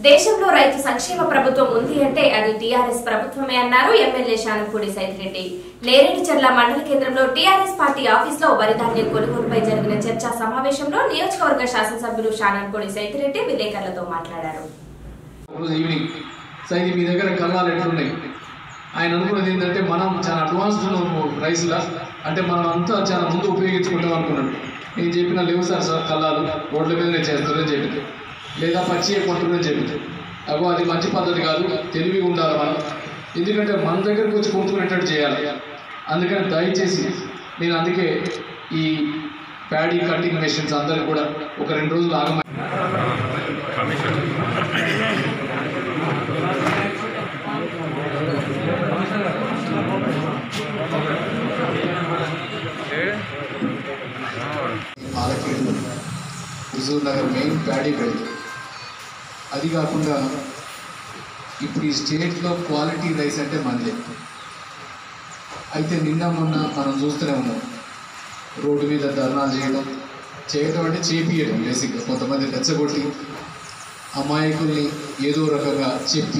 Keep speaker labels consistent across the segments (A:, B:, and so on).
A: దేశంలో రైతు సంక్షేమ ప్రభుత్వం ఉంది అంటే అది టీఆర్ఎస్ ప్రభుత్వమే అన్నారు ఎమ్మెల్యే శానంపూడి సైతిరెడ్డి నేరేడుచర్ల మండల కేంద్రంలో టీఆర్ఎస్ పార్టీ ఆఫీసులో వరి ధాన్యం కొనుగోలుపై జరిగిన చర్చా సమావేశంలో నియోజకవర్గ శాసనసభ్యులు శానంపూడి సైతిరెడ్డి విలేకరులతో మాట్లాడారు
B: రోజు ఈవినింగ్ సైది మీ దగ్గర కళ్ళాలు ఎట్లున్నాయి ఆయన అనుకున్నది ఏంటంటే మనం చాలా అడ్వాన్స్డ్ ఉన్నాము రైస్లా అంటే మనం అంతా చాలా ముందు ఉపయోగించుకుంటాం అనుకున్నాడు నేను చెప్పిన లేవు సార్ సార్ కళ్ళాలు రోడ్ల మీదనే చేస్తారని చెప్పింది లేదా పచ్చి కొంటున్నారని చెప్పింది అగో అది మంచి పద్ధతి కాదు తెలివిగా ఉండాలి మనం ఎందుకంటే మన దగ్గరకు వచ్చి కొనుక్కునేటట్టు చేయాలి అందుకని దయచేసి నేను అందుకే ఈ ప్యాడీ కటింగ్ మెషిన్స్ అందరికి కూడా ఒక రెండు రోజులు ఆగమ
C: Palakeedu Huzurnagar main paddy belt అది కాకుండా ఇప్పుడు ఈ స్టేట్లో క్వాలిటీ రైస్ అంటే మనదే అయితే నిన్న మొన్న మనం చూస్తూనే ఉన్నాం రోడ్డు మీద ధర్నాలు చేయడం చేయడం అంటే చేపియడం బేసిక్గా కొంతమంది రెచ్చగొట్టి అమాయకుల్ని ఏదో రకంగా చెప్పి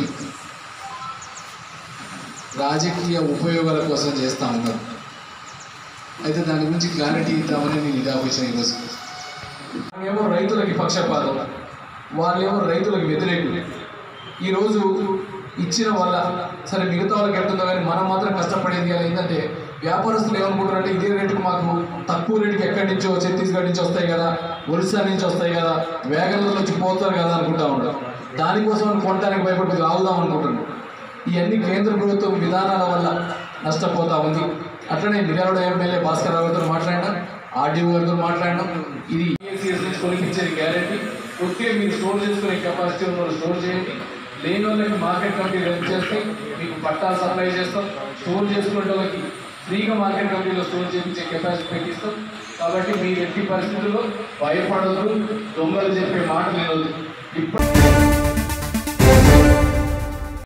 C: రాజకీయ ఉపయోగాల కోసం చేస్తూ ఉన్నారు అయితే దాని గురించి క్లారిటీ ఇద్దామని నేను ఇదే వచ్చాను ఈరోజు
B: ఏమో రైతులకి పక్షపాతం వాళ్ళేమో రైతులకు వ్యతిరేకులు ఈరోజు ఇచ్చిన వల్ల సరే మిగతా వాళ్ళకి వెళ్తుందో కానీ మనం మాత్రం కష్టపడేది కానీ ఏంటంటే వ్యాపారస్తులు ఏమనుకుంటారంటే ఇదే రేటుకు మాకు తక్కువ రేటుకి ఎక్కడి నుంచో ఛత్తీస్గఢ్ నుంచి వస్తాయి కదా ఒరిస్సా నుంచి వస్తాయి కదా వేగంలో నుంచి పోతారు కదా అనుకుంటా ఉంటారు దానికోసం కొనడానికి భయపడి ఆగుదాం అనుకుంటున్నాం ఇవన్నీ కేంద్ర ప్రభుత్వం విధానాల వల్ల నష్టపోతా ఉంది అట్లనే మిర్యాలగూడ ఎమ్మెల్యే భాస్కర్ రావు గారితో మాట్లాడినా ఆర్డీఓ గారితో మాట్లాడినాం ఇది EXCS నుంచి కొనిపించేది గ్యారెంటీ ఒకే మీరు స్టోర్ చేసుకునే కెపాసిటీ ఉన్న వాళ్ళు స్టోర్ చేయండి లేని వాళ్ళకి మార్కెట్ కమిటీ రద్దు చేస్తే మీకు పట్టాలు సప్లై చేస్తాం స్టోర్ చేసుకునే వాళ్ళకి ఫ్రీగా మార్కెట్ కమిటీలో స్టోర్ చేయించే కెపాసిటీ పెట్టిస్తాం కాబట్టి మీరు ఎట్టి పరిస్థితుల్లో భయపడదు దొంగలు చెప్పే మాట లేదు ఇప్పుడు